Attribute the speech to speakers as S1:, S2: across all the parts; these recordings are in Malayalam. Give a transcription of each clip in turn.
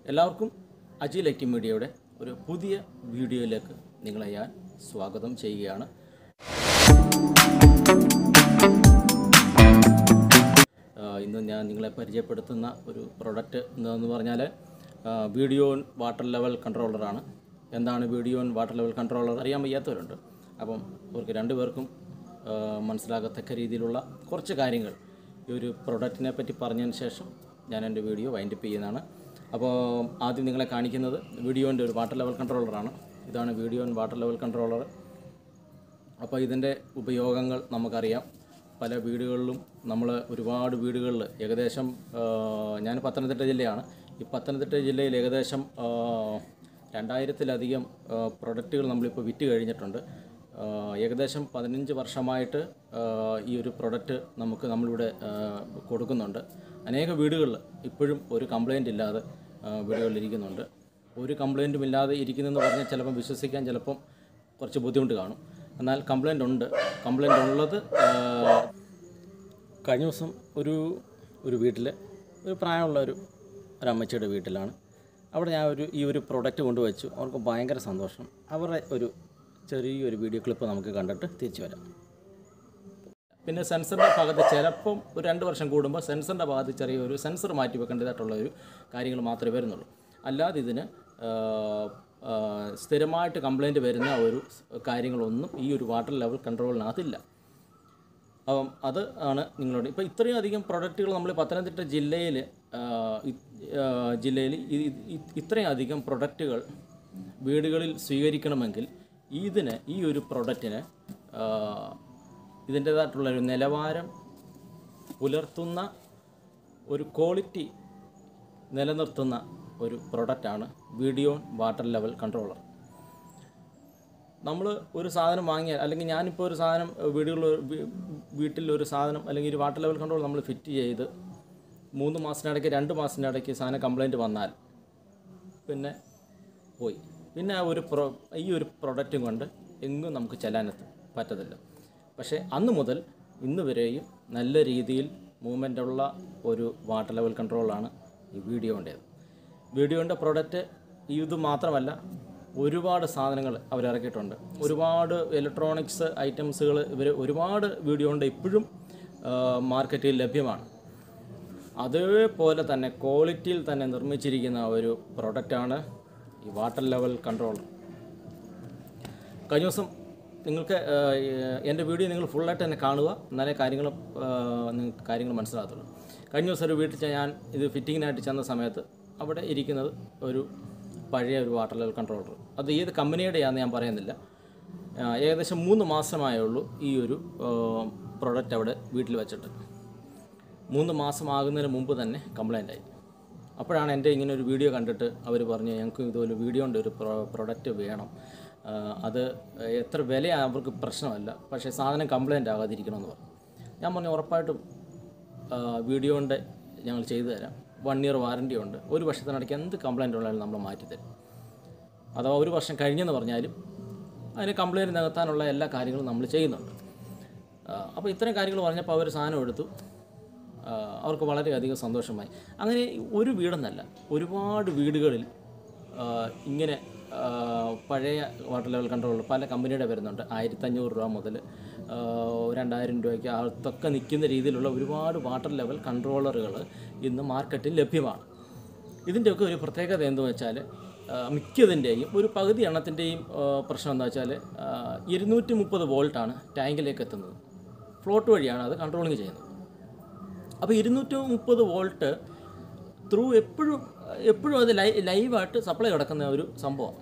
S1: എല്ലാവർക്കും അജി ലൈറ്റി മീഡിയയുടെ ഒരു പുതിയ വീഡിയോയിലേക്ക് നിങ്ങളെ ഞാൻ സ്വാഗതം ചെയ്യുകയാണ് ആ, ഇന്ന് ഞാൻ നിങ്ങളെ പരിചയപ്പെടുത്തുന്ന ഒരു പ്രൊഡക്റ്റ് എന്താണെന്ന് പറഞ്ഞാൽ വീഡിയോ വാട്ടർ ലെവൽ കൺട്രോളറാണ് എന്താണ് വീഡിയോ വാട്ടർ ലെവൽ കൺട്രോളർ അറിയാൻ വയ്യാത്തവരുണ്ട് അപ്പം അവർക്ക് രണ്ടുപേർക്കും ആ, മനസ്സിലാകത്തക്ക രീതിയിലുള്ള കുറച്ച് കാര്യങ്ങൾ ഈ ഒരു പ്രൊഡക്റ്റിനെ പറ്റി പറഞ്ഞതിന് ശേഷം ഞാൻ എൻ്റെ വീഡിയോ വൈൻഡപ്പ് ചെയ്യുന്നതാണ് അപ്പോൾ ആദ്യം നിങ്ങളെ കാണിക്കുന്നത് വീഡിയോൻ്റെ ഒരു വാട്ടർ ലെവൽ കൺട്രോളറാണ് ഇതാണ് വീഡിയോ വാട്ടർ ലെവൽ കൺട്രോളർ അപ്പോൾ ഇതിൻ്റെ ഉപയോഗങ്ങൾ നമുക്കറിയാം പല വീടുകളിലും നമ്മൾ ഒരുപാട് വീടുകളിൽ ഏകദേശം ആ, ഞാൻ പത്തനംതിട്ട ജില്ലയാണ് ഈ പത്തനംതിട്ട ജില്ലയിൽ ഏകദേശം ആ, രണ്ടായിരത്തിലധികം ആ, പ്രൊഡക്റ്റുകൾ നമ്മളിപ്പോൾ വിറ്റ് കഴിഞ്ഞിട്ടുണ്ട് ആ, ഏകദേശം പതിനഞ്ച് വർഷമായിട്ട് ആ, ഈ ഒരു പ്രൊഡക്റ്റ് നമുക്ക് നമ്മളിവിടെ ആ, കൊടുക്കുന്നുണ്ട് അനേക വീടുകളിൽ ഇപ്പോഴും ഒരു കംപ്ലൈൻ്റ് ഇല്ലാതെ ആ, വീടുകളിൽ ഇരിക്കുന്നുണ്ട് ഒരു കംപ്ലൈൻറ്റും ഇല്ലാതെ ഇരിക്കുന്നതെന്ന് പറഞ്ഞാൽ ചിലപ്പം വിശ്വസിക്കാൻ ചിലപ്പം കുറച്ച് ബുദ്ധിമുട്ട് കാണും എന്നാൽ കംപ്ലൈൻ്റ് ഉണ്ട് കംപ്ലൈൻ്റ് ഉള്ളത് ആ, കഴിഞ്ഞ ദിവസം ഒരു ഒരു വീട്ടിൽ ഒരു പ്രായമുള്ള ഒരു ഒരു അമ്മച്ചിയുടെ വീട്ടിലാണ് അവിടെ ഞാൻ ഒരു ഈ ഒരു പ്രൊഡക്റ്റ് കൊണ്ടുവച്ചു അവർക്ക് ഭയങ്കര സന്തോഷം അവരുടെ ഒരു ചെറിയൊരു വീഡിയോ ക്ലിപ്പ് നമുക്ക് കണ്ടിട്ട് തിരിച്ചു വരാം പിന്നെ സെൻസറിൻ്റെ ഭാഗത്ത് ചിലപ്പം ഒരു രണ്ട് വർഷം കൂടുമ്പോൾ സെൻസറിൻ്റെ ഭാഗത്ത് ചെറിയൊരു സെൻസർ മാറ്റി വെക്കേണ്ടതായിട്ടുള്ള ഒരു കാര്യങ്ങൾ മാത്രമേ വരുന്നുള്ളൂ അല്ലാതെ ഇതിന് ആ, ആ, സ്ഥിരമായിട്ട് കംപ്ലൈൻറ്റ് വരുന്ന ഒരു സ് കാര്യങ്ങളൊന്നും ഈ ഒരു വാട്ടർ ലെവൽ കൺട്രോളിനകത്തില്ല അപ്പം അത് ആണ് നിങ്ങളോട് ഇപ്പോൾ ഇത്രയും അധികം പ്രൊഡക്റ്റുകൾ നമ്മൾ പത്തനംതിട്ട ജില്ലയിൽ ജില്ലയിൽ ഇത്രയും അധികം പ്രൊഡക്റ്റുകൾ വീടുകളിൽ സ്വീകരിക്കണമെങ്കിൽ ഇതിന് ഈ ഒരു പ്രൊഡക്റ്റിന് ഇതിൻ്റേതായിട്ടുള്ള ഒരു നിലവാരം പുലർത്തുന്ന ഒരു ക്വാളിറ്റി നിലനിർത്തുന്ന ഒരു പ്രൊഡക്റ്റാണ് വീഡിയോ വാട്ടർ ലെവൽ കൺട്രോളർ നമ്മൾ ഒരു സാധനം വാങ്ങിയാൽ അല്ലെങ്കിൽ ഞാനിപ്പോൾ ഒരു സാധനം വീടുകളിൽ വീട്ടിൽ ഒരു സാധനം അല്ലെങ്കിൽ ഒരു വാട്ടർ ലെവൽ കൺട്രോൾ നമ്മൾ ഫിറ്റ് ചെയ്ത് മൂന്ന് മാസത്തിനിടയ്ക്ക് രണ്ട് മാസത്തിനിടയ്ക്ക് സാധനം കംപ്ലൈൻറ്റ് വന്നാൽ പിന്നെ പോയി പിന്നെ ആ ഒരു പ്രൊ ഈ ഒരു പ്രൊഡക്റ്റും കൊണ്ട് എങ്ങും നമുക്ക് ചെല്ലാനെത്ത പറ്റത്തില്ല പക്ഷേ അന്ന് മുതൽ ഇന്ന് വരെയും നല്ല രീതിയിൽ മൂവ്മെൻ്റ് ഉള്ള ഒരു വാട്ടർ ലെവൽ കൺട്രോളാണ് ഈ വീഡിയോൻ്റേത് വീഡിയോൻ്റെ പ്രൊഡക്റ്റ് ഇത് മാത്രമല്ല ഒരുപാട് സാധനങ്ങൾ അവരിറക്കിയിട്ടുണ്ട് ഒരുപാട് ഇലക്ട്രോണിക്സ് ഐറ്റംസുകൾ ഇവർ ഒരുപാട് വീഡിയോണ്ട് ഇപ്പോഴും മാർക്കറ്റിൽ ലഭ്യമാണ് അതേപോലെ തന്നെ ക്വാളിറ്റിയിൽ തന്നെ നിർമ്മിച്ചിരിക്കുന്ന ഒരു പ്രൊഡക്റ്റാണ് ഈ വാട്ടർ ലെവൽ കൺട്രോളർ കഴിഞ്ഞ ദിവസം നിങ്ങൾക്ക് ഏഹ്, എൻ്റെ വീഡിയോ നിങ്ങൾ ഫുള്ളായിട്ട് തന്നെ കാണുക എന്നാലേ കാര്യങ്ങൾ ഏഹ്, നിങ്ങൾക്ക് കാര്യങ്ങൾ മനസ്സിലാകത്തുള്ളൂ കഴിഞ്ഞ ദിവസം ഒരു വീട്ടിൽ ചെ- ഞാൻ ഇത് ഫിറ്റിങ്ങിനായിട്ട് ചെന്ന സമയത്ത് അവിടെ ഇരിക്കുന്നത് ഒരു പഴയ ഒരു വാട്ടർ ലെവൽ കൺട്രോളർ അത് ഏത് കമ്പനിയുടെയാണെന്ന് ഞാൻ പറയുന്നില്ല ഏഹ്, ഏകദേശം മൂന്ന് മാസമായുള്ളൂ ഈ ഒരു പ്രൊഡക്റ്റ് അവിടെ വീട്ടിൽ വെച്ചിട്ട് മൂന്ന് മാസമാകുന്നതിന് മുമ്പ് തന്നെ കംപ്ലൈൻ്റ് ആയി അപ്പോഴാണ് എൻ്റെ ഇങ്ങനെ ഒരു വീഡിയോ കണ്ടിട്ട് അവർ പറഞ്ഞു ഞങ്ങൾക്ക് ഇതുപോലെ വീഡിയോൻ്റെ ഒരു പ്രൊ പ്രൊഡക്റ്റ് വേണം ആ, അത് എത്ര വില അവർക്ക് പ്രശ്നമല്ല പക്ഷേ സാധനം കംപ്ലൈൻ്റ് ആകാതിരിക്കണമെന്ന് പറഞ്ഞു ഞാൻ പറഞ്ഞു ഉറപ്പായിട്ടും വീഡിയോൻ്റെ ഞങ്ങൾ ചെയ്തു തരാം വൺ ഇയർ വാറൻറ്റി ഉണ്ട് ഒരു വർഷത്തിനിടയ്ക്ക് എന്ത് കംപ്ലൈൻറ്റ് ഉള്ളാലും നമ്മൾ മാറ്റിത്തരും അഥവാ ഒരു വർഷം കഴിഞ്ഞെന്ന് പറഞ്ഞാലും അതിന് കംപ്ലൈൻറ്റ് നികത്താനുള്ള എല്ലാ കാര്യങ്ങളും നമ്മൾ ചെയ്യുന്നുണ്ട് അപ്പോൾ ഇത്തരം കാര്യങ്ങൾ പറഞ്ഞപ്പോൾ അവർ സാധനം എടുത്തു ആ, അവർക്ക് വളരെയധികം സന്തോഷമായി അങ്ങനെ ഒരു വീടെന്നല്ല ഒരുപാട് വീടുകളിൽ ആ, ഇങ്ങനെ ആ, പഴയ വാട്ടർ ലെവൽ കൺട്രോളർ പല കമ്പനിയുടെ വരുന്നുണ്ട് ആയിരത്തഞ്ഞൂറ് രൂപ മുതൽ ആ, രണ്ടായിരം രൂപയ്ക്ക് അകത്തൊക്കെ നിൽക്കുന്ന രീതിയിലുള്ള ഒരുപാട് വാട്ടർ ലെവൽ കൺട്രോളറുകൾ ഇന്ന് മാർക്കറ്റിൽ ലഭ്യമാണ് ഇതിൻ്റെയൊക്കെ ഒരു പ്രത്യേകത എന്തെന്ന് വെച്ചാൽ ആ, മിക്കതിൻ്റെയും ഒരു പകുതി എണ്ണത്തിൻ്റെയും ആ, പ്രശ്നം എന്താ വെച്ചാൽ ഇരുന്നൂറ്റി മുപ്പത് വോൾട്ടാണ് ടാങ്കിലേക്ക് എത്തുന്നത് ഫ്ലോട്ട് വഴിയാണ് അത് കൺട്രോളിങ് ചെയ്യുന്നത് അപ്പോൾ ഇരുന്നൂറ്റി മുപ്പത് വോൾട്ട് ത്രൂ എപ്പോഴും എപ്പോഴും അത് ലൈ ലൈവായിട്ട് സപ്ലൈ കിടക്കുന്ന ഒരു സംഭവം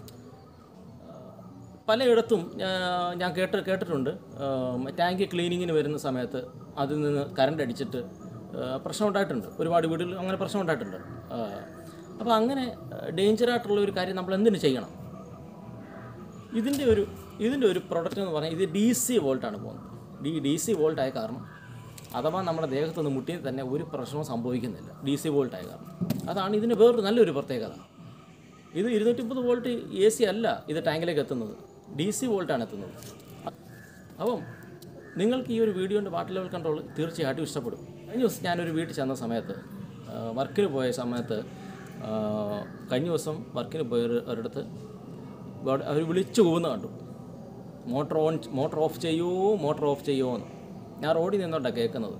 S1: പലയിടത്തും ആ, ഞാൻ കേട്ട് കേട്ടിട്ടുണ്ട് ടാങ്ക് ക്ലീനിങ്ങിന് വരുന്ന സമയത്ത് അതിൽ നിന്ന് കറണ്ട് അടിച്ചിട്ട് ആ, പ്രശ്നം ഉണ്ടായിട്ടുണ്ട് ഒരുപാട് വീടുകളിൽ അങ്ങനെ പ്രശ്നം ഉണ്ടായിട്ടുണ്ട് അപ്പോൾ അങ്ങനെ ഡേഞ്ചറായിട്ടുള്ള ഒരു കാര്യം നമ്മൾ എന്തിനു ചെയ്യണം ഇതിൻ്റെ ഒരു ഇതിൻ്റെ ഒരു പ്രൊഡക്റ്റ് എന്ന് പറഞ്ഞാൽ ഇത് ഡി സി വോൾട്ടാണ് പോകുന്നത് ഡി ഡി സി വോൾട്ടായ കാരണം അഥവാ നമ്മുടെ ദേഹത്തുനിന്ന് മുട്ടിയിൽ തന്നെ ഒരു പ്രശ്നവും സംഭവിക്കുന്നില്ല ഡി സി വോൾട്ടായ കാരണം അതാണ് ഇതിന് വേറൊരു നല്ലൊരു പ്രത്യേകത ഇത് ഇരുന്നൂറ്റി മുപ്പത് വോൾട്ട് എ സി അല്ല ഇത് ടാങ്കിലേക്ക് എത്തുന്നത് ഡി സി വോൾട്ടാണ് എത്തുന്നത് അപ്പം നിങ്ങൾക്ക് ഈ ഒരു വീഡിയോൻ്റെ വാട്ടർ ലെവൽ കൺട്രോൾ തീർച്ചയായിട്ടും ഇഷ്ടപ്പെടും കഴിഞ്ഞ ദിവസം ഞാനൊരു വീട്ടിൽ ചെന്ന സമയത്ത് വർക്കിന് പോയ സമയത്ത് ആ, കഴിഞ്ഞ ദിവസം വർക്കിന് പോയ ഒരു- ഒരിടത്ത് അവർ വിളിച്ചു പോകുന്ന കണ്ടു മോട്ടർ ഓൺ മോട്ടർ ഓഫ് ചെയ്യുമോ മോട്ടർ ഓഫ് ചെയ്യുമോ എന്ന് ഞാൻ റോഡിൽ നിന്നോണ്ടാണ് കേൾക്കുന്നത്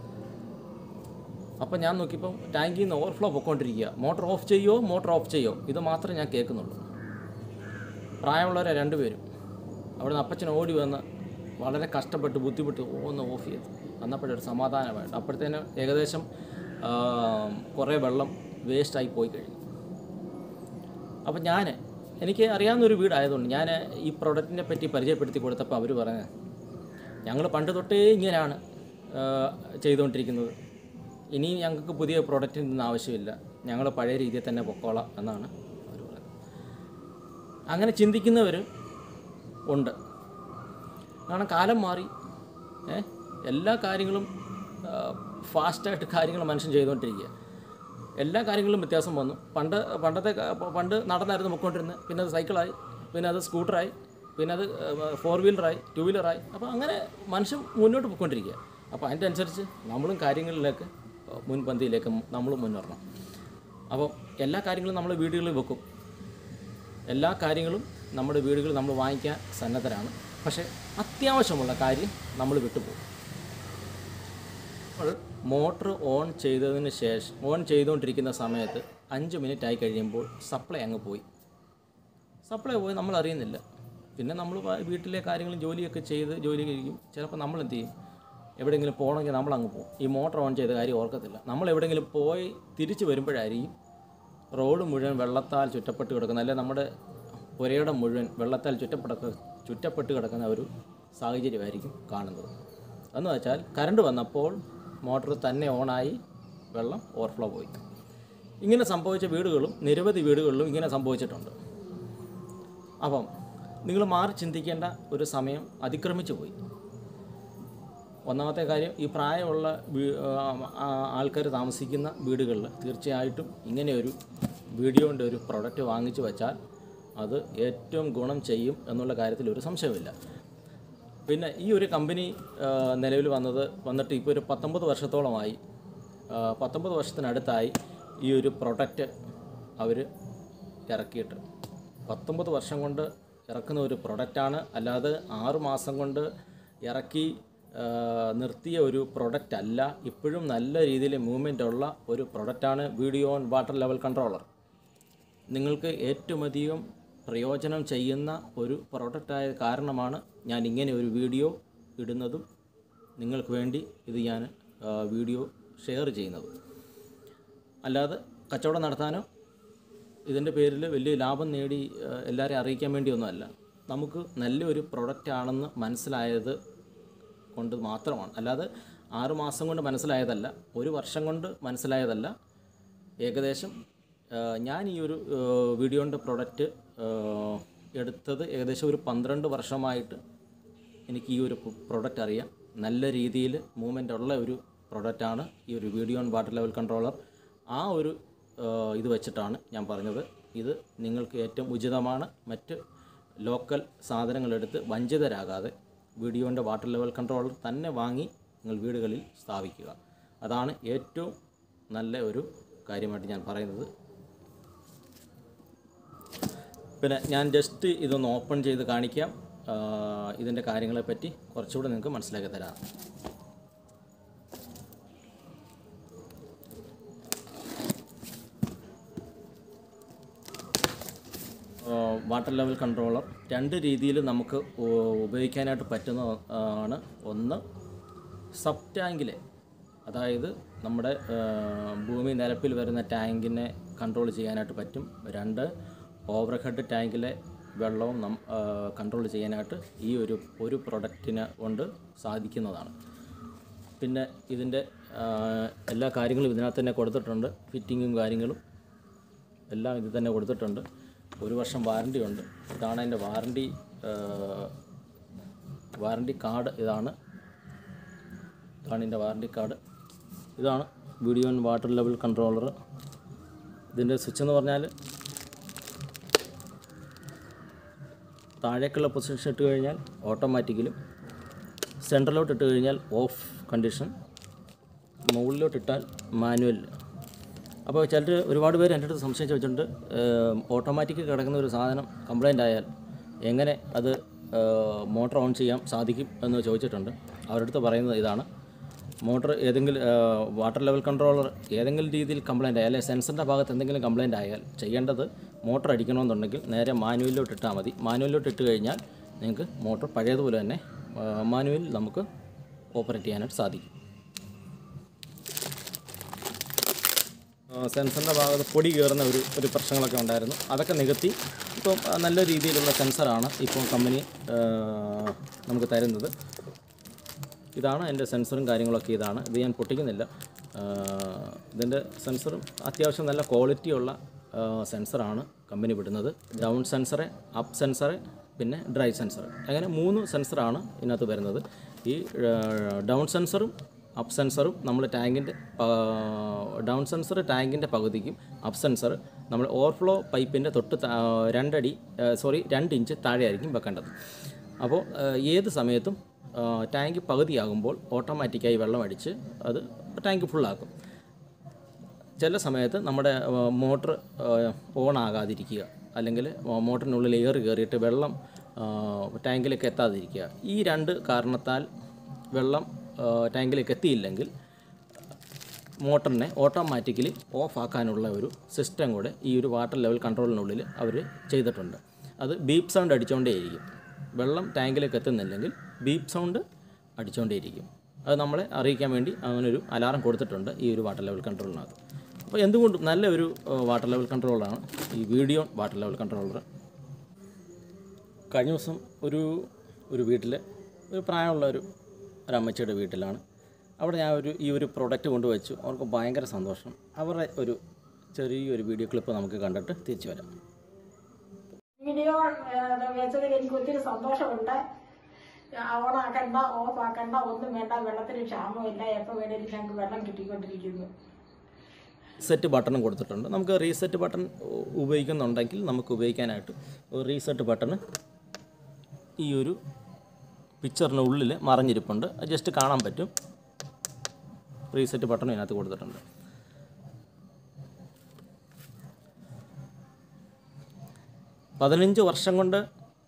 S1: അപ്പം ഞാൻ നോക്കിയപ്പം ടാങ്കിൽ നിന്ന് ഓവർഫ്ലോ പൊയ്ക്കൊണ്ടിരിക്കുക മോട്ടർ ഓഫ് ചെയ്യുമോ മോട്ടർ ഓഫ് ചെയ്യുമോ ഇത് മാത്രമേ ഞാൻ കേൾക്കുന്നുള്ളൂ പ്രായമുള്ളവരെ രണ്ടുപേരും അവിടുന്ന് അപ്പച്ചൻ ഓടി വന്ന് വളരെ കഷ്ടപ്പെട്ട് ബുദ്ധിമുട്ട് ഒന്ന് ഓഫ് ചെയ്തു അന്നപ്പോഴൊരു സമാധാനമായിട്ട് അപ്പോഴത്തേന് ഏകദേശം ആ, കുറേ വെള്ളം വേസ്റ്റായി പോയി കഴിഞ്ഞു അപ്പം ഞാൻ എനിക്ക് അറിയാവുന്നൊരു വീടായതുകൊണ്ട് ഞാൻ ഈ പ്രൊഡക്റ്റിനെ പറ്റി പരിചയപ്പെടുത്തി കൊടുത്തപ്പോൾ അവർ പറഞ്ഞ ഞങ്ങൾ പണ്ട് തൊട്ടേ ഇങ്ങനെയാണ് ആ, ചെയ്തുകൊണ്ടിരിക്കുന്നത് ഇനി ഞങ്ങൾക്ക് പുതിയ പ്രൊഡക്റ്റിൻ്റെ ഒന്നും ആവശ്യമില്ല ഞങ്ങൾ പഴയ രീതിയിൽ തന്നെ പൊക്കോളാം എന്നാണ് അവർ പറയുന്നത് അങ്ങനെ ചിന്തിക്കുന്നവർ ഉണ്ട് കാരണം കാലം മാറി ഏ എല്ലാ കാര്യങ്ങളും ഫാസ്റ്റായിട്ട് കാര്യങ്ങൾ മനുഷ്യൻ ചെയ്തുകൊണ്ടിരിക്കുക എല്ലാ കാര്യങ്ങളിലും വ്യത്യാസം വന്നു പണ്ട് പണ്ടത്തെ ക- പ- പണ്ട് നടന്നായിരുന്നു പൊയ്ക്കൊണ്ടിരുന്നത് പിന്നെ അത് സൈക്കിളായി പിന്നെ അത് സ്കൂട്ടറായി പിന്നെ അത് ഫോർ വീലറായി ടു വീലറായി അപ്പോൾ അങ്ങനെ മനുഷ്യൻ മുന്നോട്ട് പോയിക്കൊണ്ടിരിക്കുക അപ്പോൾ അതിൻ്റെ അനുസരിച്ച് നമ്മളും കാര്യങ്ങളിലേക്ക് മുൻപന്തിയിലേക്ക് നമ്മളും മുന്നേറണം അപ്പോൾ എല്ലാ കാര്യങ്ങളും നമ്മൾ വീടുകളിൽ വെക്കും എല്ലാ കാര്യങ്ങളും നമ്മുടെ വീടുകളിൽ നമ്മൾ വാങ്ങിക്കാൻ സന്നദ്ധരാണ് പക്ഷേ അത്യാവശ്യമുള്ള കാര്യം നമ്മൾ വിട്ടുപോകും നമ്മൾ മോട്ടർ ഓൺ ചെയ്തതിന് ശേഷം ഓൺ ചെയ്തുകൊണ്ടിരിക്കുന്ന സമയത്ത് അഞ്ച് മിനിറ്റ് ആയി കഴിയുമ്പോൾ സപ്ലൈ അങ്ങ് പോയി സപ്ലൈ പോയി നമ്മൾ അറിയുന്നില്ല പിന്നെ നമ്മൾ വ- വീട്ടിലെ കാര്യങ്ങളും ജോലിയൊക്കെ ചെയ്ത് ജോലി കഴിക്കും ചിലപ്പോൾ നമ്മൾ എന്ത് ചെയ്യും എവിടെയെങ്കിലും പോകണമെങ്കിൽ നമ്മൾ അങ്ങ് പോകും ഈ മോട്ടർ ഓൺ ചെയ്ത കാര്യം ഓർക്കത്തില്ല നമ്മൾ എവിടെയെങ്കിലും പോയി തിരിച്ച് വരുമ്പോഴായിരിക്കും റോഡ് മുഴുവൻ വെള്ളത്താൽ ചുറ്റപ്പെട്ട് കിടക്കുന്ന അല്ലെ നമ്മുടെ പുരയുടെ മുഴുവൻ വെള്ളത്താൽ ചുറ്റപ്പെടക്ക ചുറ്റപ്പെട്ട് കിടക്കുന്ന ഒരു സാഹചര്യമായിരിക്കും കാണുന്നത് എന്ന് വെച്ചാൽ കറണ്ട് വന്നപ്പോൾ മോട്ടോർ തന്നെ ഓണായി വെള്ളം ഓവർഫ്ലോ പോയി ഇങ്ങനെ സംഭവിച്ച വീടുകളും നിരവധി വീടുകളിലും ഇങ്ങനെ സംഭവിച്ചിട്ടുണ്ട് അപ്പം നിങ്ങൾ മാറി ചിന്തിക്കേണ്ട ഒരു സമയം അതിക്രമിച്ചു പോയി ഒന്നാമത്തെ കാര്യം ഈ പ്രായമുള്ള ആൾക്കാർ താമസിക്കുന്ന വീടുകളിൽ തീർച്ചയായിട്ടും ഇങ്ങനെ ഒരു വീഡിയോൻ്റെ ഒരു പ്രൊഡക്റ്റ് വാങ്ങിച്ചു വെച്ചാൽ അത് ഏറ്റവും ഗുണം ചെയ്യും എന്നുള്ള കാര്യത്തിൽ ഒരു സംശയമില്ല പിന്നെ ഈ ഒരു കമ്പനി നിലവിൽ വന്നത് വന്നിട്ട് ഇപ്പോൾ ഒരു പത്തൊമ്പത് വർഷത്തോളമായി ആ, പത്തൊമ്പത് വർഷത്തിനടുത്തായി ഈ ഒരു പ്രൊഡക്റ്റ് അവർ ഇറക്കിയിട്ട് പത്തൊമ്പത് വർഷം കൊണ്ട് ഇറക്കുന്ന ഒരു പ്രൊഡക്റ്റാണ് അല്ലാതെ ആറ് മാസം കൊണ്ട് ഇറക്കി ആ, നിർത്തിയ ഒരു പ്രൊഡക്റ്റ് അല്ല ഇപ്പോഴും നല്ല രീതിയിൽ മൂവ്മെൻ്റ് ഉള്ള ഒരു പ്രൊഡക്റ്റാണ് Videon water level controller നിങ്ങൾക്ക് ഏറ്റവും അധികം പ്രയോജനം ചെയ്യുന്ന ഒരു പ്രൊഡക്റ്റായ കാരണമാണ് ഞാൻ ഇങ്ങനെ ഒരു വീഡിയോ ഇടുന്നതും നിങ്ങൾക്ക് വേണ്ടി ഇത് ഞാൻ ആ, വീഡിയോ ഷെയർ ചെയ്യുന്നത് അല്ലാതെ കച്ചവടം നടത്താനോ ഇതിൻ്റെ പേരിൽ വലിയ ലാഭം നേടി ആ, എല്ലാവരെയും അറിയിക്കാൻ വേണ്ടിയൊന്നുമല്ല നമുക്ക് നല്ലൊരു പ്രൊഡക്റ്റ് ആണെന്ന് മനസ്സിലായത് കൊണ്ട് മാത്രമാണ് അല്ലാതെ ആറ് മാസം കൊണ്ട് മനസ്സിലായതല്ല ഒരു വർഷം കൊണ്ട് മനസ്സിലായതല്ല ഏകദേശം ആ, ഞാൻ ഈ ഒരു വീഡിയോൻ്റെ പ്രൊഡക്റ്റ് എടുത്തത് ഏകദേശം ഒരു പന്ത്രണ്ട് വർഷമായിട്ട് എനിക്ക് ഈ ഒരു പ്രൊഡക്റ്റ് അറിയാം നല്ല രീതിയിൽ മൂവ്മെൻ്റ് ഉള്ള ഒരു പ്രൊഡക്റ്റാണ് ഈ ഒരു Videon water level controller ആ ഒരു ആ, ഇത് വെച്ചിട്ടാണ് ഞാൻ പറഞ്ഞത് ഇത് നിങ്ങൾക്ക് ഏറ്റവും ഉചിതമാണ് മറ്റ് ലോക്കൽ സാധനങ്ങളെടുത്ത് വഞ്ചിതരാകാതെ വീഡിയോൻ്റെ വാട്ടർ ലെവൽ കൺട്രോളർ തന്നെ വാങ്ങി നിങ്ങൾ വീടുകളിൽ സ്ഥാപിക്കുക അതാണ് ഏറ്റവും നല്ല ഒരു കാര്യമായിട്ട് ഞാൻ പറയുന്നത് പിന്നെ ഞാൻ ജസ്റ്റ് ഇതൊന്ന് ഓപ്പൺ ചെയ്ത് കാണിക്കാം ആ, ഇതിൻ്റെ കാര്യങ്ങളെപ്പറ്റി കുറച്ചുകൂടെ നിങ്ങൾക്ക് മനസ്സിലാക്കി തരാം വാട്ടർ ലെവൽ കൺട്രോളർ രണ്ട് രീതിയിൽ നമുക്ക് ഉ- ഉപയോഗിക്കാനായിട്ട് പറ്റുന്ന ആണ് ഒന്ന് സബ് ടാങ്കിലെ അതായത് നമ്മുടെ ആ, ഭൂമി നിരപ്പിൽ വരുന്ന ടാങ്കിനെ കൺട്രോൾ ചെയ്യാനായിട്ട് പറ്റും രണ്ട് ഓവർ ഹെഡ് ടാങ്കിലെ വെള്ളവും നം കൺട്രോൾ ചെയ്യാനായിട്ട് ഈ ഒരു ഒരു പ്രൊഡക്റ്റിനെ കൊണ്ട് സാധിക്കുന്നതാണ് പിന്നെ ഇതിൻ്റെ ആ, എല്ലാ കാര്യങ്ങളും ഇതിനകത്ത് തന്നെ കൊടുത്തിട്ടുണ്ട് ഫിറ്റിങ്ങും കാര്യങ്ങളും എല്ലാം ഇതിൽ തന്നെ കൊടുത്തിട്ടുണ്ട് ഒരു വർഷം വാറണ്ടി ഉണ്ട് ഇതാണ് അതിൻ്റെ വാറണ്ടി വാറണ്ടി കാർഡ് ഇതാണ് ഇതാണ് ഇതിൻ്റെ വാറണ്ടി കാർഡ് ഇതാണ് video and water level controller ഇതിൻ്റെ സ്വിച്ച് എന്ന് പറഞ്ഞാൽ താഴേക്കുള്ള പൊസിഷൻ ഇട്ട് കഴിഞ്ഞാൽ ഓട്ടോമാറ്റിക്കലും സെൻട്രലോട്ട് ഇട്ട് കഴിഞ്ഞാൽ ഓഫ് കണ്ടീഷൻ മുകളിലോട്ട് ഇട്ടാൽ മാനുവൽ അപ്പോൾ ചിലർ ഒരുപാട് പേര് എൻ്റെ അടുത്ത് സംശയം ചോദിച്ചിട്ടുണ്ട് ഓട്ടോമാറ്റിക് കിടക്കുന്ന ഒരു സാധനം കംപ്ലൈൻ്റ് ആയാൽ എങ്ങനെ അത് മോട്ടർ ഓൺ ചെയ്യാൻ സാധിക്കും എന്ന് ചോദിച്ചിട്ടുണ്ട് അവരുടെ അടുത്ത് പറയുന്നത് ഇതാണ് മോട്ടർ ഏതെങ്കിലും വാട്ടർ ലെവൽ കൺട്രോളർ ഏതെങ്കിലും രീതിയിൽ കംപ്ലൈൻ്റ് ആയാൽ അല്ലെങ്കിൽ സെൻസറിൻ്റെ ഭാഗത്ത് എന്തെങ്കിലും കംപ്ലൈൻ്റ് ആയാൽ ചെയ്യേണ്ടത് മോട്ടർ അടിക്കണമെന്നുണ്ടെങ്കിൽ നേരെ മാനുവലിലോട്ട് ഇട്ടാൽ മതി മാനുവലിലോട്ട് ഇട്ട് കഴിഞ്ഞാൽ നിങ്ങൾക്ക് മോട്ടർ പഴയതുപോലെ തന്നെ മാനുവലിൽ നമുക്ക് ഓപ്പറേറ്റ് ചെയ്യാനായിട്ട് സാധിക്കും സെൻസറിൻ്റെ ഭാഗത്ത് പൊടി കയറുന്ന ഒരു ഒരു പ്രശ്നങ്ങളൊക്കെ ഉണ്ടായിരുന്നു അതൊക്കെ നികത്തി ഇപ്പം ആ, നല്ല രീതിയിലുള്ള സെൻസറാണ് ഇപ്പോൾ കമ്പനി ആ, നമുക്ക് തരുന്നത് ഇതാണ് എൻ്റെ സെൻസറും കാര്യങ്ങളൊക്കെ ഇതാണ് ഇത് ഞാൻ പൊട്ടിക്കുന്നില്ല ആ, ഇതിൻ്റെ സെൻസറും അത്യാവശ്യം നല്ല ക്വാളിറ്റിയുള്ള ആ, സെൻസറാണ് കമ്പനി വിടുന്നത് ഡൗൺ സെൻസറ് അപ്പ് സെൻസറ് പിന്നെ ഡ്രൈ സെൻസർ അങ്ങനെ മൂന്ന് സെൻസറാണ് ഇതിനകത്ത് വരുന്നത് ഈ ആ, ഡൗൺ സെൻസറും അപ്പ് സെൻസറും നമ്മൾ ടാങ്കിൻ്റെ ഡൗൺ സെൻസർ ടാങ്കിൻ്റെ പകുതിക്കും അപ്പ് സെൻസർ നമ്മൾ ഓവർഫ്ലോ പൈപ്പിൻ്റെ തൊട്ട് താ- രണ്ടടി സോറി രണ്ട് ഇഞ്ച് താഴെയായിരിക്കും വെക്കേണ്ടത് അപ്പോൾ ആ, ഏത് സമയത്തും ആ, ടാങ്ക് പകുതിയാകുമ്പോൾ ഓട്ടോമാറ്റിക്കായി വെള്ളം അടിച്ച് അത് ടാങ്ക് ഫുള്ളാക്കും ചില സമയത്ത് നമ്മുടെ മോട്ടർ ഓൺ ആകാതിരിക്കുക അല്ലെങ്കിൽ മോട്ടറിനുള്ളിൽ എയർ കയറിയിട്ട് വെള്ളം ആ, ടാങ്കിലേക്ക് എത്താതിരിക്കുക ഈ രണ്ട് കാരണത്താൽ വെള്ളം ആ, ടാങ്കിലേക്ക് എത്തിയില്ലെങ്കിൽ മോട്ടറിനെ ഓട്ടോമാറ്റിക്കലി ഓഫ് ആക്കാനുള്ള ഒരു സിസ്റ്റം കൂടെ ഈ ഒരു വാട്ടർ ലെവൽ കൺട്രോളിനുള്ളിൽ അവർ ചെയ്തിട്ടുണ്ട് അത് ബീപ്പ് സൗണ്ട് അടിച്ചുകൊണ്ടേയിരിക്കും വെള്ളം ടാങ്കിലേക്ക് എത്തുന്നില്ലെങ്കിൽ ബീപ്പ് സൗണ്ട് അടിച്ചുകൊണ്ടേയിരിക്കും അത് നമ്മളെ അറിയിക്കാൻ വേണ്ടി അങ്ങനൊരു അലാറം കൊടുത്തിട്ടുണ്ട് ഈ ഒരു വാട്ടർ ലെവൽ കൺട്രോളിനകത്ത് അപ്പോൾ എന്തുകൊണ്ടും നല്ല ഒരു വാട്ടർ ലെവൽ കൺട്രോളാണ് ഈ വീഡിയോ വാട്ടർ ലെവൽ കൺട്രോളർ കഴിഞ്ഞ ദിവസം ഒരു ഒരു വീട്ടിൽ ഒരു പ്രായമുള്ള ഒരു ഒരു അമ്മച്ചിയുടെ വീട്ടിലാണ് അവിടെ ഞാൻ ഒരു ഈ ഒരു പ്രൊഡക്റ്റ് കൊണ്ടുവച്ചു അവർക്ക് ഭയങ്കര സന്തോഷം അവരുടെ ഒരു ചെറിയൊരു വീഡിയോ ക്ലിപ്പ് നമുക്ക് കണ്ടിട്ട് തിരിച്ചു വരാം
S2: വീഡിയോ ഏഹ്, വെച്ചതിൽ എനിക്ക് ഒത്തിരി സന്തോഷമുണ്ട് ഓണാക്കണ്ട ഓഫ് ആക്കണ്ട ഒന്നും വേണ്ട വെള്ളത്തിന് ക്ഷാമമില്ല എപ്പോൾ വേണേലും ഞങ്ങൾക്ക് വെള്ളം കിട്ടിക്കൊണ്ടിരിക്കുന്നു
S1: സെറ്റ് ബട്ടണും കൊടുത്തിട്ടുണ്ട് നമുക്ക് റീസെറ്റ് ബട്ടൺ ഉ- ഉപയോഗിക്കുന്നുണ്ടെങ്കിൽ നമുക്ക് ഉപയോഗിക്കാനായിട്ട് ഒരു റീസെറ്റ് ബട്ടൺ ഈ ഒരു പിക്ചറിന് ഉള്ളിൽ മറഞ്ഞിരിപ്പുണ്ട് അത് ജസ്റ്റ് കാണാൻ പറ്റും റീസെറ്റ് ബട്ടൺ ഇതിനകത്ത് കൊടുത്തിട്ടുണ്ട് പതിനഞ്ച് വർഷം കൊണ്ട്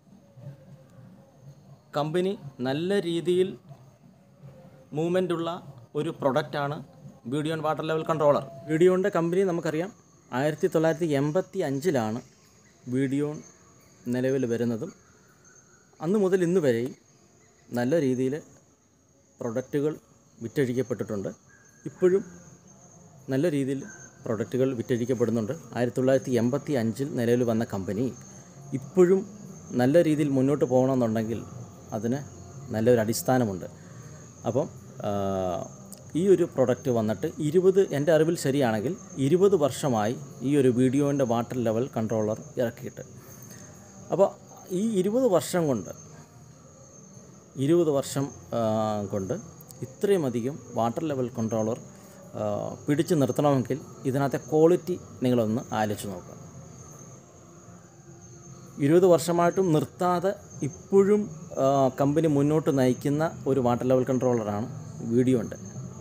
S1: കമ്പനി നല്ല രീതിയിൽ മൂവ്മെൻ്റ് ഉള്ള ഒരു പ്രൊഡക്റ്റാണ് വീഡിയോൺ വാട്ടർ ലെവൽ കൺട്രോളർ വീഡിയോൻ്റെ കമ്പനി നമുക്കറിയാം ആയിരത്തി തൊള്ളായിരത്തി എൺപത്തി അഞ്ചിലാണ് വീഡിയോൺ നിലവിൽ വരുന്നതും അന്ന് മുതൽ ഇന്ന് വരെയും നല്ല രീതിയിൽ പ്രൊഡക്റ്റുകൾ വിറ്റഴിക്കപ്പെട്ടിട്ടുണ്ട് ഇപ്പോഴും നല്ല രീതിയിൽ പ്രൊഡക്റ്റുകൾ വിറ്റഴിക്കപ്പെടുന്നുണ്ട് ആയിരത്തി തൊള്ളായിരത്തി എൺപത്തി അഞ്ചിൽ നിലവിൽ വന്ന കമ്പനി ഇപ്പോഴും നല്ല രീതിയിൽ മുന്നോട്ട് പോകണമെന്നുണ്ടെങ്കിൽ അതിന് നല്ലൊരു അടിസ്ഥാനമുണ്ട് അപ്പം ആ, ഈ ഒരു പ്രൊഡക്റ്റ് വന്നിട്ട് ഇരുപത് എൻ്റെ അറിവിൽ ശരിയാണെങ്കിൽ ഇരുപത് വർഷമായി ഈ ഒരു വീഡിയോൻ്റെ വാട്ടർ ലെവൽ കൺട്രോളർ ഇറക്കിയിട്ട് അപ്പോൾ ഈ ഇരുപത് വർഷം കൊണ്ട് ഇരുപത് വർഷം ആ, കൊണ്ട് ഇത്രയും അധികം വാട്ടർ ലെവൽ കൺട്രോളർ ആ, പിടിച്ചു നിർത്തണമെങ്കിൽ ഇതിനകത്തെ ക്വാളിറ്റി നിങ്ങളൊന്ന് ആലോചിച്ച് നോക്കുക ഇരുപത് വർഷമായിട്ടും നിർത്താതെ ഇപ്പോഴും ആ, കമ്പനി മുന്നോട്ട് നയിക്കുന്ന ഒരു വാട്ടർ ലെവൽ കൺട്രോളറാണ് വീഡിയോ ഉണ്ട്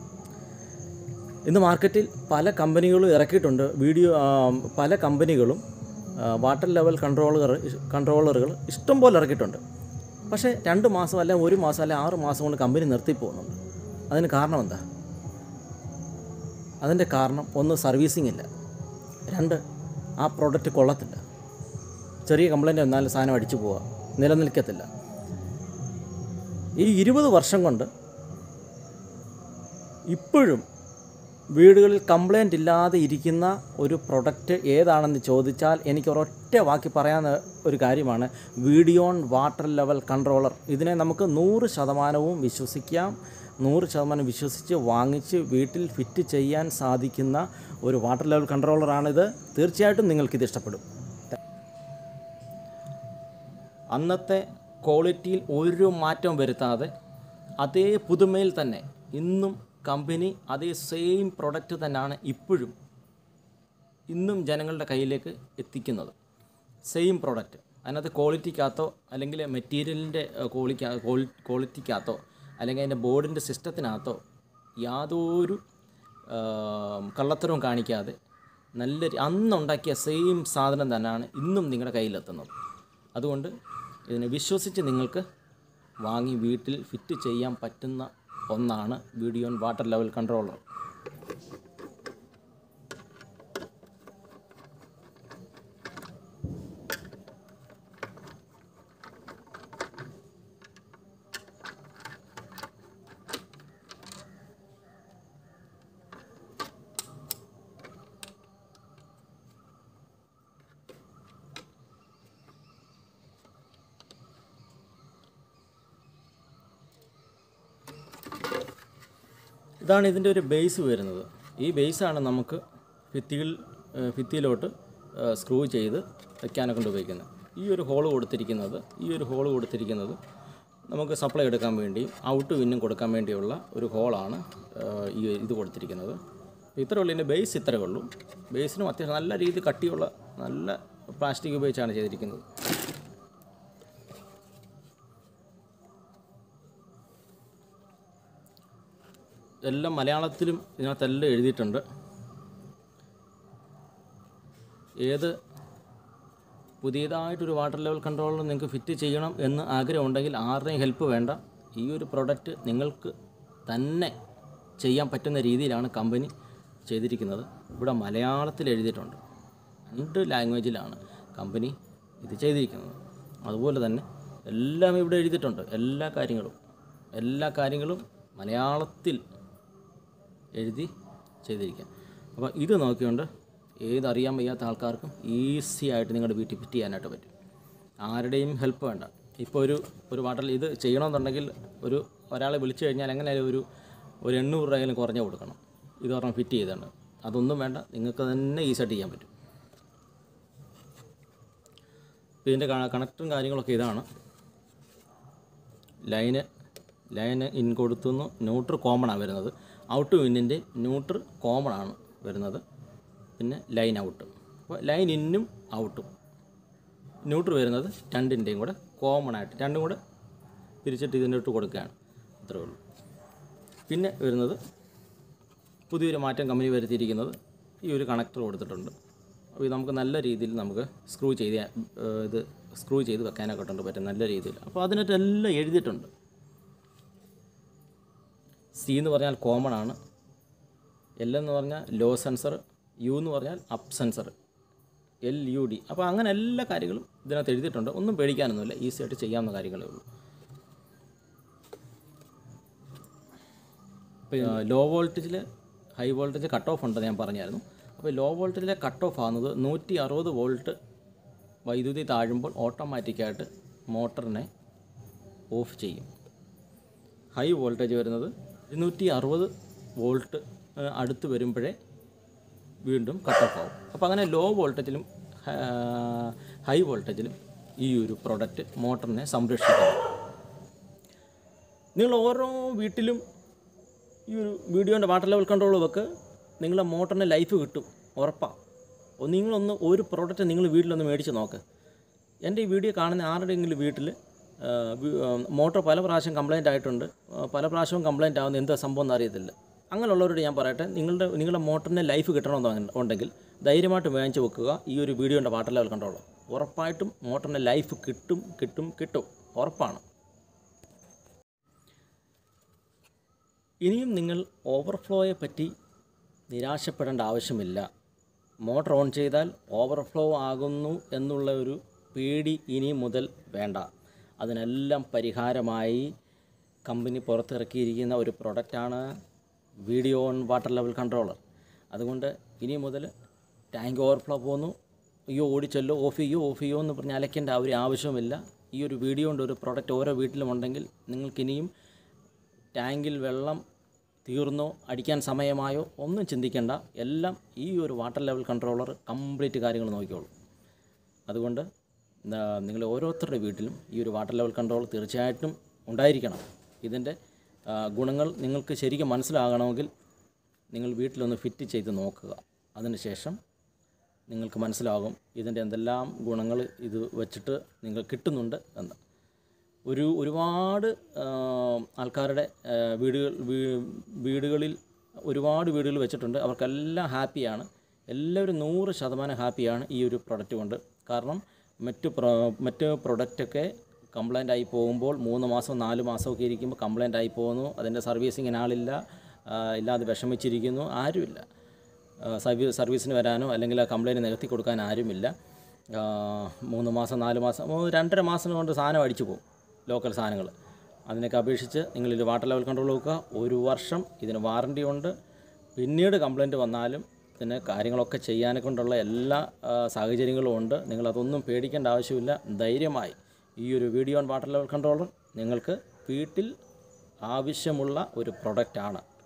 S1: ഇന്ന് മാർക്കറ്റിൽ പല കമ്പനികളും ഇറക്കിയിട്ടുണ്ട് വീഡിയോ ആ, പല കമ്പനികളും ആ, വാട്ടർ ലെവൽ കൺട്രോളർ കൺട്രോളറുകൾ ഇഷ്ടം പോലെ ഇറക്കിയിട്ടുണ്ട് പക്ഷേ രണ്ട് മാസം അല്ല ഒരു മാസം അല്ല ആറ് മാസം കൊണ്ട് കമ്പനി നിർത്തി പോകുന്നുണ്ട് അതിന് കാരണം എന്താ അതിൻ്റെ കാരണം ഒന്ന് സർവീസിംഗ് ഇല്ല രണ്ട് ആ പ്രോഡക്റ്റ് കൊള്ളത്തില്ല ചെറിയ കംപ്ലൈൻറ്റ് വന്നാലും സാധനം അടിച്ചു പോവുക നിലനിൽക്കത്തില്ല ഈ ഇരുപത് വർഷം കൊണ്ട് ഇപ്പോഴും വീടുകളിൽ കംപ്ലൈൻ്റ് ഇല്ലാതെ ഇരിക്കുന്ന ഒരു പ്രൊഡക്റ്റ് ഏതാണെന്ന് ചോദിച്ചാൽ എനിക്ക് ഒരൊറ്റ വാക്കി പറയാൻ ഒരു കാര്യമാണ് വീഡിയോൺ വാട്ടർ ലെവൽ കൺട്രോളർ ഇതിനെ നമുക്ക് നൂറ് ശതമാനവും വിശ്വസിക്കാം നൂറ് ശതമാനം വിശ്വസിച്ച് വാങ്ങിച്ച് വീട്ടിൽ ഫിറ്റ് ചെയ്യാൻ സാധിക്കുന്ന ഒരു വാട്ടർ ലെവൽ കൺട്രോളറാണിത് തീർച്ചയായിട്ടും നിങ്ങൾക്കിത് ഇഷ്ടപ്പെടും അന്നത്തെ ക്വാളിറ്റിയിൽ ഒരു മാറ്റവും വരുത്താതെ അതേ പുതുമയിൽ തന്നെ ഇന്നും കമ്പനി അതേ സെയിം പ്രൊഡക്റ്റ് തന്നെയാണ് ഇപ്പോഴും ഇന്നും ജനങ്ങളുടെ കയ്യിലേക്ക് എത്തിക്കുന്നത് സെയിം പ്രോഡക്റ്റ് അതിനകത്ത് ക്വാളിറ്റിക്കകത്തോ അല്ലെങ്കിൽ മെറ്റീരിയലിൻ്റെ ക്വാളിക്ക ക്വാളിറ്റിക്കകത്തോ അല്ലെങ്കിൽ അതിൻ്റെ ബോർഡിൻ്റെ സിസ്റ്റത്തിനകത്തോ യാതൊരു ആ, കള്ളത്തരവും കാണിക്കാതെ നല്ല രീ- അന്നുണ്ടാക്കിയ സെയിം സാധനം തന്നെയാണ് ഇന്നും നിങ്ങളുടെ കയ്യിലെത്തുന്നത് അതുകൊണ്ട് ഇതിനെ വിശ്വസിച്ച് നിങ്ങൾക്ക് വാങ്ങി വീട്ടിൽ ഫിറ്റ് ചെയ്യാൻ പറ്റുന്ന ഒന്നാണ് വീഡിയോൺ വാട്ടർ ലെവൽ കൺട്രോളർ ഇതാണ് ഇതിൻ്റെ ഒരു ബേസ് വരുന്നത് ഈ ബേസാണ് നമുക്ക് ഭിത്തിയിൽ ഏഹ് ഭിത്തിയിലോട്ട് ഏഹ് സ്ക്രൂ ചെയ്ത് വെക്കാനൊക്കെ കൊണ്ട് ഉപയോഗിക്കുന്നത് ഈ ഒരു ഹോള് കൊടുത്തിരിക്കുന്നത് ഈ ഒരു ഹോള് കൊടുത്തിരിക്കുന്നത് നമുക്ക് സപ്ലൈ എടുക്കാൻ വേണ്ടി ഔട്ട് വിന്നും കൊടുക്കാൻ വേണ്ടിയുള്ള ഒരു ഹോളാണ് ഏഹ് ഈ ഇത് കൊടുത്തിരിക്കുന്നത് ഇത്രേ ഉള്ളൂ ഇതിൻ്റെ ബേസ് ഇത്രേ ഉള്ളൂ ബേസിനും അത്യാവശ്യം നല്ല രീതിയിൽ കട്ടിയുള്ള നല്ല പ്ലാസ്റ്റിക് ഉപയോഗിച്ചാണ് ചെയ്തിരിക്കുന്നത് എല്ലാം മലയാളത്തിലും ഇതിനകത്തെല്ലാം എഴുതിയിട്ടുണ്ട് ഏത് പുതിയതായിട്ടൊരു വാട്ടർ ലെവൽ കൺട്രോളർ നിങ്ങൾക്ക് ഫിറ്റ് ചെയ്യണം എന്ന് ആഗ്രഹമുണ്ടെങ്കിൽ ആരുടെയും ഹെൽപ്പ് വേണ്ട ഈ ഒരു പ്രൊഡക്റ്റ് നിങ്ങൾക്ക് തന്നെ ചെയ്യാൻ പറ്റുന്ന രീതിയിലാണ് കമ്പനി ചെയ്തിരിക്കുന്നത് ഇവിടെ മലയാളത്തിൽ എഴുതിയിട്ടുണ്ട് രണ്ട് ലാംഗ്വേജിലാണ് കമ്പനി ഇത് ചെയ്തിരിക്കുന്നത് അതുപോലെ തന്നെ എല്ലാം ഇവിടെ എഴുതിയിട്ടുണ്ട് എല്ലാ കാര്യങ്ങളും എല്ലാ കാര്യങ്ങളും മലയാളത്തിൽ എഴുതി ചെയ്തിരിക്കാം അപ്പോൾ ഇത് നോക്കിക്കൊണ്ട് ഏതറിയാൻ വയ്യാത്ത ആൾക്കാർക്കും ഈസി ആയിട്ട് നിങ്ങളുടെ വീട്ടിൽ ഫിറ്റ് ചെയ്യാനായിട്ട് പറ്റും ആരുടെയും ഹെൽപ്പ് വേണ്ട ഇപ്പോൾ ഒരു ഒരു വാട്ടറിൽ ഇത് ചെയ്യണമെന്നുണ്ടെങ്കിൽ ഒരു ഒരാളെ വിളിച്ചു കഴിഞ്ഞാൽ എങ്ങനെയായാലും ഒരു ഒരു എണ്ണൂറ് രൂപയെങ്കിലും കുറഞ്ഞ് കൊടുക്കണം ഇത് പറഞ്ഞാൽ ഫിറ്റ് ചെയ്താണ് അതൊന്നും വേണ്ട നിങ്ങൾക്ക് തന്നെ ഈസിയായിട്ട് ചെയ്യാൻ പറ്റും ഇപ്പോൾ ഇതിൻ്റെ കണക്ടറും കാര്യങ്ങളൊക്കെ ഇതാണ് ലൈന് ലൈന് ഇൻ കൊടുത്തുനിന്ന് ന്യൂട്രൽ കോമൺ ആണ് വരുന്നത് ഔട്ട് ഇന്നിൻ്റെ ന്യൂട്രൽ കോമൺ ആണ് വരുന്നത് പിന്നെ ലൈൻ ഔട്ട് അപ്പോൾ ലൈൻ ഇന്നും ഔട്ടും ന്യൂട്രൽ വരുന്നത് രണ്ടിൻ്റെയും കൂടെ കോമൺ ആയിട്ട് രണ്ടും കൂടെ തിരിച്ചിട്ട് ഇതിൻ്റെ ഇട്ട് കൊടുക്കുകയാണ് അത്രേ ഉള്ളൂ പിന്നെ വരുന്നത് പുതിയൊരു മാറ്റം കമ്പനി വരുത്തിയിരിക്കുന്നത് ഈ ഒരു കണക്ടർ കൊടുത്തിട്ടുണ്ട് അപ്പോൾ ഇത് നമുക്ക് നല്ല രീതിയിൽ നമുക്ക് സ്ക്രൂ ചെയ്ത് ഏഹ് ഇത് സ്ക്രൂ ചെയ്ത് വെക്കാനൊക്കെ ഉണ്ട് പറ്റും നല്ല രീതിയിൽ അപ്പോൾ അതിനകത്ത് എല്ലാം എഴുതിയിട്ടുണ്ട് സി എന്ന് പറഞ്ഞാൽ കോമൺ ആണ് എൽ എന്ന് പറഞ്ഞാൽ ലോ സെൻസർ യു എന്ന് പറഞ്ഞാൽ up sensor L U D അപ്പോൾ അങ്ങനെ എല്ലാ കാര്യങ്ങളും ഇതിനകത്ത് എഴുതിയിട്ടുണ്ട് ഒന്നും പേടിക്കാനൊന്നുമില്ല ഈസി ആയിട്ട് ചെയ്യാവുന്ന കാര്യങ്ങളേ ഉള്ളൂ ഇപ്പോൾ ലോ വോൾട്ടേജിൽ ഹൈ വോൾട്ടേജ് കട്ട് ഓഫ് ഉണ്ടെന്ന് ഞാൻ പറഞ്ഞായിരുന്നു അപ്പോൾ ലോ വോൾട്ടേജിലെ കട്ട് ഓഫ് ആകുന്നത് നൂറ്റി അറുപത് വോൾട്ട് വൈദ്യുതി താഴുമ്പോൾ ഓട്ടോമാറ്റിക്കായിട്ട് മോട്ടറിനെ ഓഫ് ചെയ്യും ഹൈ വോൾട്ടേജ് വരുന്നത് ഇരുന്നൂറ്റി അറുപത് വോൾട്ട് ഏഹ്, അടുത്ത് വരുമ്പോഴേ വീണ്ടും കട്ട് ഓഫ് ആവും അപ്പോൾ അങ്ങനെ ലോ വോൾട്ടേജിലും ഹൈ വോൾട്ടേജിലും ഈ ഒരു പ്രൊഡക്റ്റ് മോട്ടറിനെ സംരക്ഷിക്കുന്നു നിങ്ങൾ ഓരോ വീട്ടിലും ഈ ഒരു വീഡിയോൻ്റെ വാട്ടർ ലെവൽ കൺട്രോൾ വെക്ക് നിങ്ങളുടെ മോട്ടറിന് ലൈഫ് കിട്ടും ഉറപ്പാണ് നിങ്ങളൊന്ന് ഒരു പ്രോഡക്റ്റ് നിങ്ങൾ വീട്ടിലൊന്ന് മേടിച്ച് നോക്ക് എൻ്റെ ഈ വീഡിയോ കാണുന്ന ആരുടെയെങ്കിലും വീട്ടിൽ മോട്ടോർ പല പ്രാവശ്യം കംപ്ലൈൻ്റ് ആയിട്ടുണ്ട് ആ, പല പ്രാവശ്യവും കംപ്ലൈൻ്റ് ആവുന്ന എന്താ സംഭവം എന്ന് അറിയത്തില്ല അങ്ങനെയുള്ളവരോട് ഞാൻ പറയട്ടെ നിങ്ങളുടെ നിങ്ങളുടെ മോട്ടറിന് ലൈഫ് കിട്ടണമെന്ന് ഉണ്ടെങ്കിൽ ധൈര്യമായിട്ട് മേടിച്ച് വെക്കുക ഈ ഒരു വീഡിയോൻ്റെ വാട്ടർ ലെവൽ കൺട്രോൾ ഉറപ്പായിട്ടും മോട്ടറിന് ലൈഫ് കിട്ടും കിട്ടും കിട്ടും ഉറപ്പാണ് ഇനിയും നിങ്ങൾ ഓവർഫ്ലോയെ പറ്റി നിരാശപ്പെടേണ്ട ആവശ്യമില്ല മോട്ടർ ഓൺ ചെയ്താൽ ഓവർഫ്ലോ ആകുന്നു എന്നുള്ള ഒരു പേടി ഇനി മുതൽ വേണ്ട അതിനെല്ലാം പരിഹാരമായി കമ്പനി പുറത്തിറക്കിയിരിക്കുന്ന ഒരു പ്രൊഡക്റ്റാണ് Videon water level controller അതുകൊണ്ട് ഇനി മുതൽ ടാങ്ക് ഓവർഫ്ലോ പോകുന്നു അയ്യോ ഓടിച്ചല്ലോ ഓഫ് ചെയ്യോ ഓഫ് ചെയ്യോ എന്ന് പറഞ്ഞ് അലയ്ക്കേണ്ട ആ ഒരു ആവശ്യമില്ല ഈ ഒരു വീഡിയോ കൊണ്ട് ഒരു പ്രൊഡക്റ്റ് ഓരോ വീട്ടിലും ഉണ്ടെങ്കിൽ നിങ്ങൾക്കിനിയും ടാങ്കിൽ വെള്ളം തീർന്നോ അടിക്കാൻ സമയമായോ ഒന്നും ചിന്തിക്കേണ്ട എല്ലാം ഈ ഒരു വാട്ടർ ലെവൽ കൺട്രോളർ കംപ്ലീറ്റ് കാര്യങ്ങൾ നോക്കിക്കോളും അതുകൊണ്ട് എന്താ നിങ്ങൾ ഓരോരുത്തരുടെ വീട്ടിലും ഈ ഒരു വാട്ടർ ലെവൽ കൺട്രോൾ തീർച്ചയായിട്ടും ഉണ്ടായിരിക്കണം ഇതിൻ്റെ ആ, ഗുണങ്ങൾ നിങ്ങൾക്ക് ശരിക്കും മനസ്സിലാകണമെങ്കിൽ നിങ്ങൾ വീട്ടിലൊന്ന് ഫിറ്റ് ചെയ്ത് നോക്കുക അതിനുശേഷം നിങ്ങൾക്ക് മനസ്സിലാകും ഇതിൻ്റെ എന്തെല്ലാം ഗുണങ്ങൾ ഇത് വെച്ചിട്ട് നിങ്ങൾ കിട്ടുന്നുണ്ട് എന്ന് ഒരു ഒരുപാട് ആ, ആൾക്കാരുടെ ആ, വീടുകൾ വീ- വീടുകളിൽ ഒരുപാട് വീടുകൾ വെച്ചിട്ടുണ്ട് അവർക്കെല്ലാം ഹാപ്പിയാണ് എല്ലാവരും നൂറ് ശതമാനം ഹാപ്പിയാണ് ഈ ഒരു പ്രൊഡക്റ്റ് കൊണ്ട് കാരണം മറ്റു പ്രൊ മറ്റ് പ്രൊഡക്റ്റൊക്കെ കംപ്ലൈൻ്റ് ആയി പോകുമ്പോൾ മൂന്ന് മാസം നാല് മാസമൊക്കെ ഇരിക്കുമ്പോൾ കംപ്ലൈൻ്റ് ആയി പോകുന്നു അതിൻ്റെ സർവീസിങ്ങിന് ആളില്ല ആ, ഇല്ലാതെ വിഷമിച്ചിരിക്കുന്നു ആരുമില്ല സർവീസ് സർവീസിന് വരാനോ അല്ലെങ്കിൽ ആ കംപ്ലയിൻറ്റ് നികത്തി കൊടുക്കാൻ ആരുമില്ല ആ, മൂന്ന് മാസം നാല് മാസം മൂന്ന് രണ്ടര മാസം കൊണ്ട് സാധനം അടിച്ചു പോകും ലോക്കൽ സാധനങ്ങൾ അതിനൊക്കെ അപേക്ഷിച്ച് നിങ്ങളിത് വാട്ടർ ലെവൽ കൺട്രോൾ നോക്കുക ഒരു വർഷം ഇതിന് വാറണ്ടി ഉണ്ട് പിന്നീട് കംപ്ലയിൻറ്റ് വന്നാലും ഇതിന് കാര്യങ്ങളൊക്കെ ചെയ്യാനെ കൊണ്ടുള്ള എല്ലാ ആ, സാഹചര്യങ്ങളും ഉണ്ട് നിങ്ങളതൊന്നും പേടിക്കേണ്ട ആവശ്യമില്ല ധൈര്യമായി ഈ ഒരു Videon water level controller നിങ്ങൾക്ക് വീട്ടിൽ ആവശ്യമുള്ള ഒരു പ്രൊഡക്റ്റാണ്